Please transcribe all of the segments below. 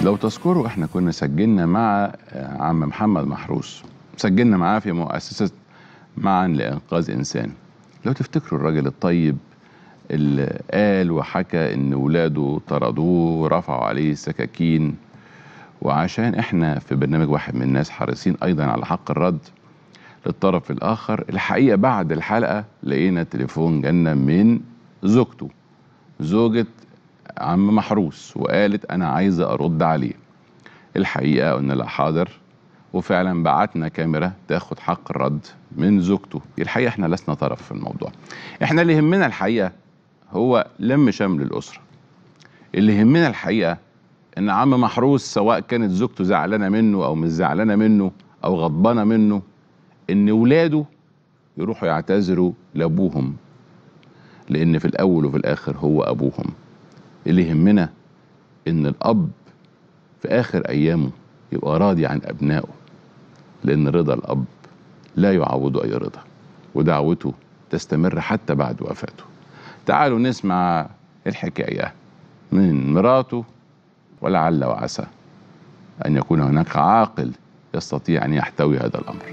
لو تذكروا احنا كنا سجلنا مع آه، عم محمد محروس سجلنا معاه في مؤسسة معا لإنقاذ إنسان لو تفتكروا الراجل الطيب اللي قال وحكى إن ولاده طردوه ورفعوا عليه سكاكين وعشان احنا في برنامج واحد من الناس حريصين أيضا على حق الرد للطرف الآخر الحقيقة بعد الحلقة لقينا تليفون جالنا من زوجته زوجة عم محروس وقالت أنا عايزة أرد عليه الحقيقة قلنا لها حاضر وفعلا بعتنا كاميرا تاخد حق الرد من زوجته الحقيقة احنا لسنا طرف في الموضوع احنا اللي يهمنا الحقيقة هو لم شمل الأسرة اللي يهمنا الحقيقة ان عم محروس سواء كانت زوجته زعلانة منه او مش زعلانة منه او غضبانة منه ان ولاده يروحوا يعتذروا لابوهم لان في الاول وفي الاخر هو ابوهم اللي يهمنا ان الاب في اخر ايامه يبقى راضي عن ابنائه لان رضا الاب لا يعوض اي رضا ودعوته تستمر حتى بعد وفاته تعالوا نسمع الحكايه من مراته ولعل وعسى ان يكون هناك عاقل يستطيع ان يحتوي هذا الامر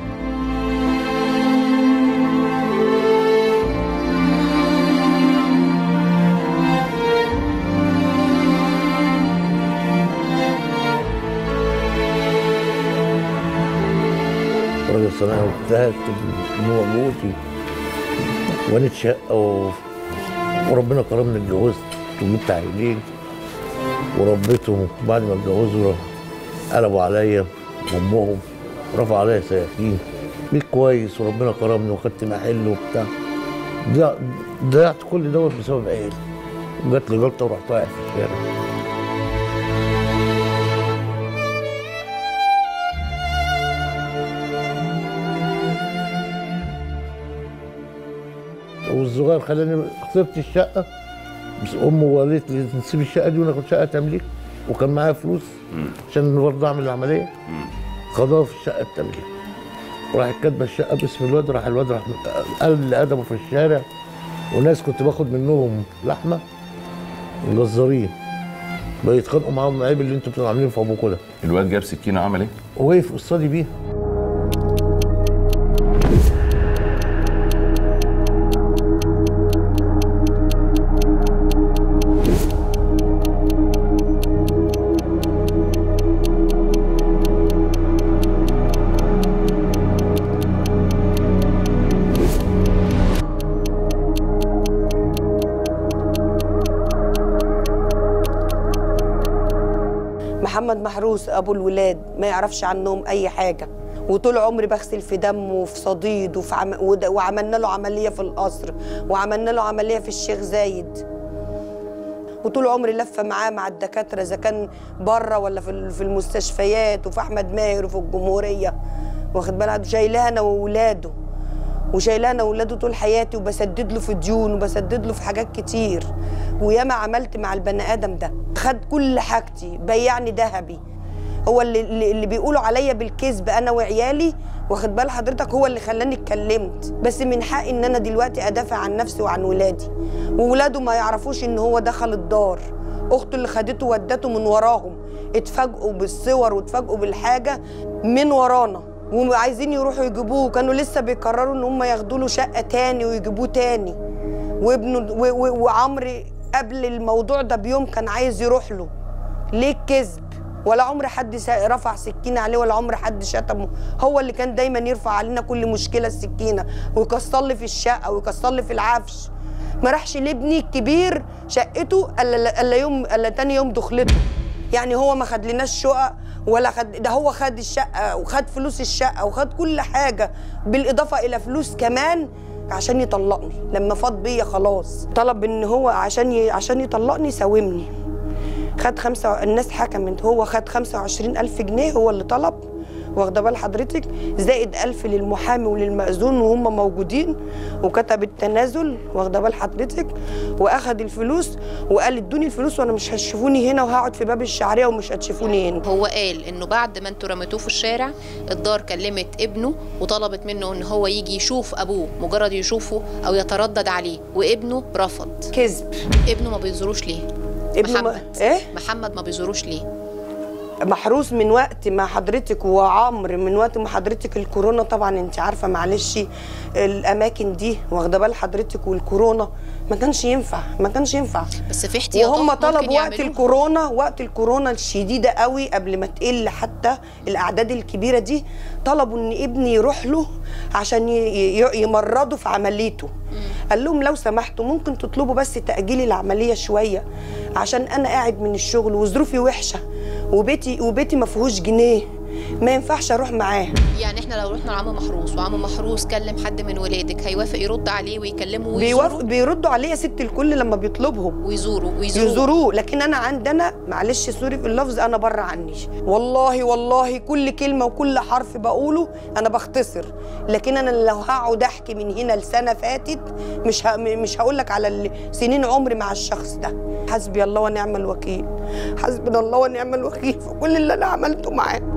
راجل صناعي واجتهدت ان هو موتي وانا شقه و... وربنا كرمني اتجوزت وجبت عيلين وربيتهم بعد ما اتجوزوا قلبوا عليا وامهم رفعوا عليا سياكين بيت كويس وربنا كرمني وخدت محل وبتاع ضيع- ضيعت كل دوت بسبب عيالي جات لي جلطه ورحت واقع في الشارع والصغير خلاني خسرت الشقه بس امه قالت لي نسيب الشقه دي وناخد شقه تمليك وكان معايا فلوس عشان برضه اعمل العمليه خدوها في الشقه التمليك وراحت كاتبه الشقه باسم الواد راح الواد راح قال ادبه في الشارع وناس كنت باخد منهم لحمه جزارين بقوا يتخانقوا معاهم عيب اللي انتوا بتبقوا عاملينه في ابوكوا ده الواد جاب سكينه عمل ايه؟ وقف قصادي بيها محمد محروس ابو الولاد ما يعرفش عنهم اي حاجه وطول عمري بغسل في دمه وفي صديد وفي عم... ود- وعملنا له عمليه في القصر وعملنا له عمليه في الشيخ زايد وطول عمري لفه معاه مع الدكاتره اذا كان بره ولا في ال- في المستشفيات وفي احمد ماهر وفي الجمهوريه واخد بالك شايلاه انا واولاده وشايلاه انا واولاده طول حياتي وبسدد له في ديون وبسدد له في حاجات كتير وياما عملت مع البني ادم ده خد كل حاجتي بيعني ذهبي هو اللي اللي اللي بيقولوا عليا بالكذب انا وعيالي واخد بال حضرتك هو اللي خلاني اتكلمت بس من حقي ان انا دلوقتي ادافع عن نفسي وعن ولادي وولاده ما يعرفوش ان هو دخل الدار اخته اللي خدته ودته من وراهم اتفاجئوا بالصور واتفاجئوا بالحاجه من ورانا وعايزين يروحوا يجيبوه كانوا لسه بيقرروا ان هم ياخدوا له شقه تاني ويجيبوه تاني وابنه و- و- وعمرو قبل الموضوع ده بيوم كان عايز يروح له ليه الكذب ولا عمر حد سا- رفع سكينه عليه ولا عمر حد شتمه هو اللي كان دايما يرفع علينا كل مشكله السكينه ويكسر لي في الشقه ويكسر لي في العفش ما راحش لابني الكبير شقته الا الا يوم الا تاني يوم دخلته يعني هو ما خدلناش شقق ولا خد ده هو خد الشقه وخد فلوس الشقه وخد كل حاجه بالاضافه الى فلوس كمان عشان يطلقني لما فاض بيا خلاص طلب ان هو عشان ي... عشان يطلقني ساومني خد خمسة الناس حكمت هو خد 25 ألف جنيه هو اللي طلب واخده بال حضرتك زائد ألف للمحامي وللمأذون وهم موجودين وكتب التنازل واخده بال حضرتك واخد الفلوس وقال ادوني الفلوس وانا مش هتشوفوني هنا وهقعد في باب الشعريه ومش هتشوفوني هنا هو قال انه بعد ما انتوا رميتوه في الشارع الدار كلمت ابنه وطلبت منه ان هو يجي يشوف ابوه مجرد يشوفه او يتردد عليه وابنه رفض كذب ابنه ما بيزوروش ليه ابنه ما... محمد ايه محمد ما بيزوروش ليه محروس من وقت ما حضرتك وعمر من وقت ما حضرتك الكورونا طبعا انت عارفه معلش الاماكن دي واخده بال حضرتك والكورونا ما كانش ينفع ما كانش ينفع بس في احتياطات وهم ممكن طلبوا وقت يعملوها. الكورونا وقت الكورونا الشديده قوي قبل ما تقل حتى الاعداد الكبيره دي طلبوا ان ابني يروح له عشان ي- ي- يمرضوا في عمليته قال لهم لو سمحتوا ممكن تطلبوا بس تاجيل العمليه شويه عشان انا قاعد من الشغل وظروفي وحشه وبيتي وبيتي ما فيهوش جنيه ما ينفعش اروح معاه يعني احنا لو رحنا لعم محروس وعم محروس كلم حد من ولادك هيوافق يرد عليه ويكلمه بيوافق ويزوره بيردوا عليه يا ست الكل لما بيطلبهم ويزوره ويزوره يزوروه لكن انا عندنا معلش سوري في اللفظ انا بره عني والله والله كل كلمه وكل حرف بقوله انا بختصر لكن انا لو هقعد احكي من هنا لسنه فاتت مش ه... مش هقول لك على ال- سنين عمري مع الشخص ده حسبي الله ونعم الوكيل حسبنا الله ونعم الوكيل في كل اللي انا عملته معاه